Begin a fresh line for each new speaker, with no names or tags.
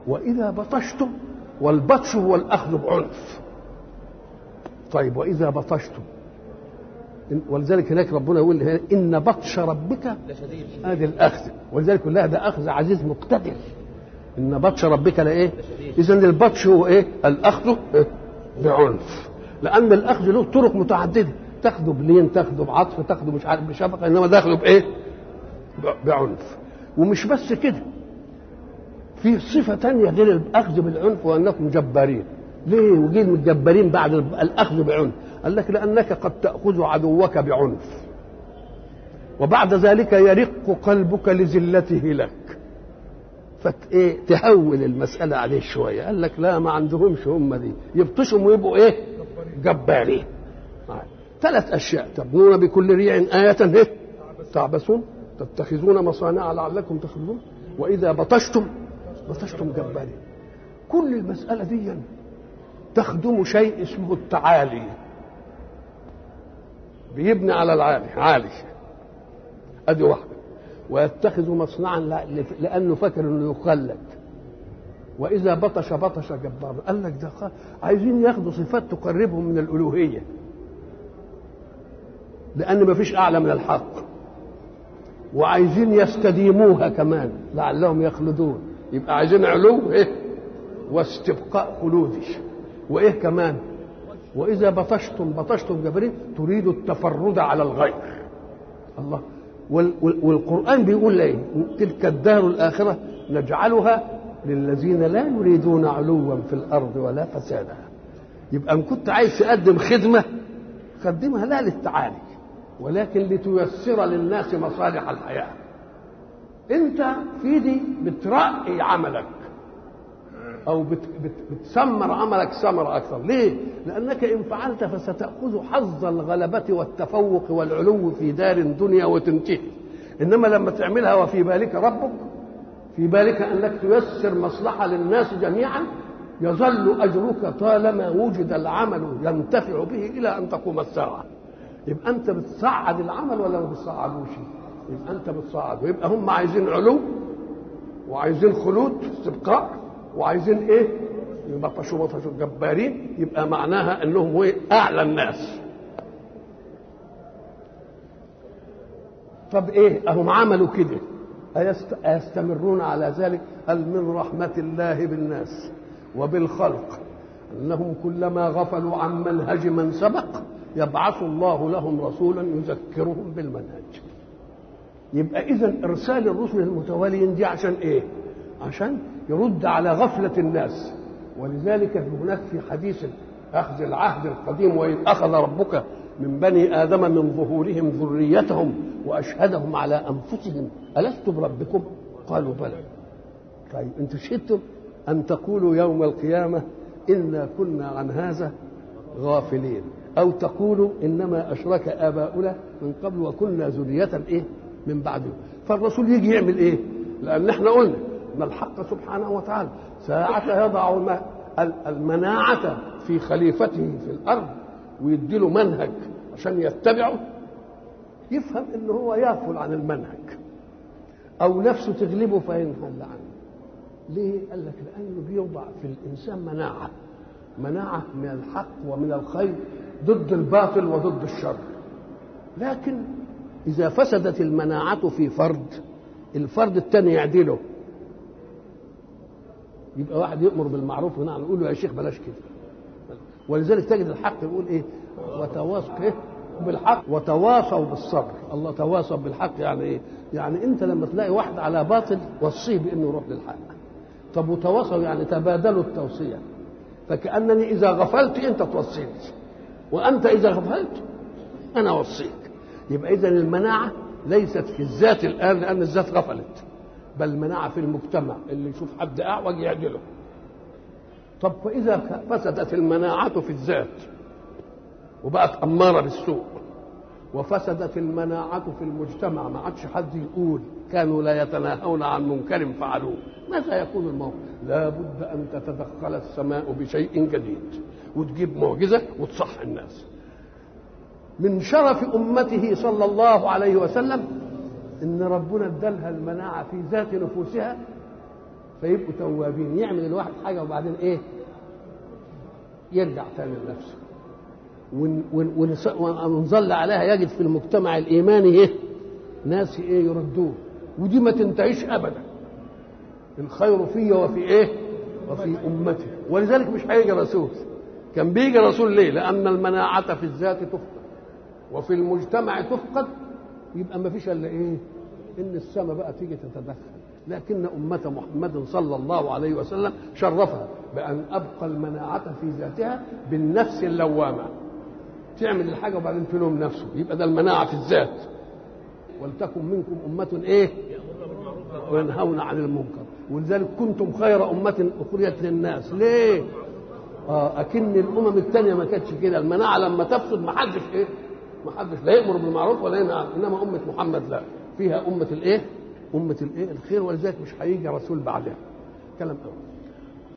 واذا بطشتم والبطش هو الاخذ بعنف طيب واذا بطشتم ولذلك هناك ربنا يقول ان بطش ربك هذه الاخذ ولذلك يقول لها ده اخذ عزيز مقتدر ان بطش ربك لايه اذا البطش هو ايه الاخذ بعنف لان الاخذ له طرق متعدده تاخده بلين تاخده بعطف تاخده مش عارف بشفقه انما تاخده بايه بعنف ومش بس كده في صفة تانية غير الأخذ بالعنف وأنكم جبارين ليه وجيل متجبرين بعد الأخذ بعنف قال لك لأنك قد تأخذ عدوك بعنف وبعد ذلك يرق قلبك لذلته لك فت ايه تهول المسألة عليه شوية قال لك لا ما عندهمش هم دي يبطشهم ويبقوا ايه جبارين ثلاث أشياء تبنون بكل ريع آية ايه تعبثون تتخذون مصانع لعلكم تخلدون وإذا بطشتم بطشتم جبارين كل المسألة دي تخدم شيء اسمه التعالي بيبني على العالي عالي ادي واحده ويتخذ مصنعا لانه فاكر انه يخلد واذا بطش بطش جبار قال لك ده عايزين ياخدوا صفات تقربهم من الالوهيه لان ما فيش اعلى من الحق وعايزين يستديموها كمان لعلهم يخلدون يبقى عايزين علو ايه واستبقاء خلودي وايه كمان واذا بطشتم بطشتم جبرين تريد التفرد على الغير الله والقران بيقول ايه تلك الدار الاخره نجعلها للذين لا يريدون علوا في الارض ولا فسادا يبقى ان كنت عايز تقدم خدمه قدمها لا للتعالي ولكن لتيسر للناس مصالح الحياه انت في دي بترقي عملك او بت بت بتسمر عملك سمر اكثر ليه لانك ان فعلت فستاخذ حظ الغلبه والتفوق والعلو في دار دنيا وتنتهي انما لما تعملها وفي بالك ربك في بالك انك تيسر مصلحه للناس جميعا يظل اجرك طالما وجد العمل ينتفع به الى ان تقوم الساعه يبقى انت بتصعد العمل ولا ما بتصعدوش يبقى انت بتصعد ويبقى هم عايزين علو وعايزين خلود استبقاء وعايزين ايه يبطشوا بطشوا جبارين يبقى معناها انهم ايه اعلى الناس طب ايه اهم عملوا كده أيستمرون على ذلك هل من رحمة الله بالناس وبالخلق أنهم كلما غفلوا عن منهج من سبق يبعث الله لهم رسولا يذكرهم بالمنهج يبقى إذا إرسال الرسل المتواليين دي عشان إيه؟ عشان يرد على غفلة الناس ولذلك هناك في حديث أخذ العهد القديم وإن أخذ ربك من بني آدم من ظهورهم ذريتهم وأشهدهم على أنفسهم ألست بربكم؟ قالوا بلى طيب أنتم شهدتم أن تقولوا يوم القيامة إنا كنا عن هذا غافلين أو تقولوا إنما أشرك آباؤنا من قبل وكنا ذرية إيه؟ من بعدهم فالرسول يجي يعمل إيه؟ لأن احنا قلنا ان الحق سبحانه وتعالى ساعة يضع المناعة في خليفته في الأرض ويديله منهج عشان يتبعه يفهم ان هو يغفل عن المنهج او نفسه تغلبه فينهل عنه ليه قال لك لانه بيوضع في الانسان مناعه مناعه من الحق ومن الخير ضد الباطل وضد الشر لكن اذا فسدت المناعه في فرد الفرد الثاني يعدله يبقى واحد يامر بالمعروف ونهى يقول له يا شيخ بلاش كده ولذلك تجد الحق يقول ايه وتواصوا ايه بالحق وتواصوا بالصبر الله تواصوا بالحق يعني ايه يعني انت لما تلاقي واحد على باطل وصيه بانه يروح للحق طب وتواصوا يعني تبادلوا التوصيه فكانني اذا غفلت انت توصيني وانت اذا غفلت انا اوصيك يبقى اذا المناعه ليست في الذات الان لان الذات غفلت بل مناعه في المجتمع اللي يشوف حد اعوج يعدله طب فاذا فسدت المناعه في الذات وبقت اماره بالسوء وفسدت المناعه في المجتمع ما عادش حد يقول كانوا لا يتناهون عن منكر فعلوه ماذا يكون الموقف لا بد ان تتدخل السماء بشيء جديد وتجيب معجزه وتصح الناس من شرف امته صلى الله عليه وسلم ان ربنا ادالها المناعه في ذات نفوسها فيبقوا توابين يعمل الواحد حاجه وبعدين ايه يرجع تاني لنفسه ون- ون- ونص- ونظل عليها يجد في المجتمع الايماني ايه ناس ايه يردوه ودي ما تنتهيش ابدا الخير في وفي ايه وفي امتي ولذلك مش هيجي رسول كان بيجي رسول ليه لان المناعه في الذات تفقد وفي المجتمع تفقد يبقى ما فيش الا ايه ان السماء بقى تيجي تتدخل لكن أمة محمد صلى الله عليه وسلم شرفها بأن أبقى المناعة في ذاتها بالنفس اللوامة تعمل الحاجة وبعدين تلوم نفسه يبقى ده المناعة في الذات ولتكن منكم أمة إيه وينهون عن المنكر ولذلك كنتم خير أمة أخرجت للناس ليه آه أكن الأمم الثانية ما كانتش كده المناعة لما تفسد ما حدش إيه ما حدش لا يأمر بالمعروف ولا ينهى إنما أمة محمد لا فيها أمة الإيه أمة الإيه الخير ولذلك مش هيجي رسول بعدها كلام أول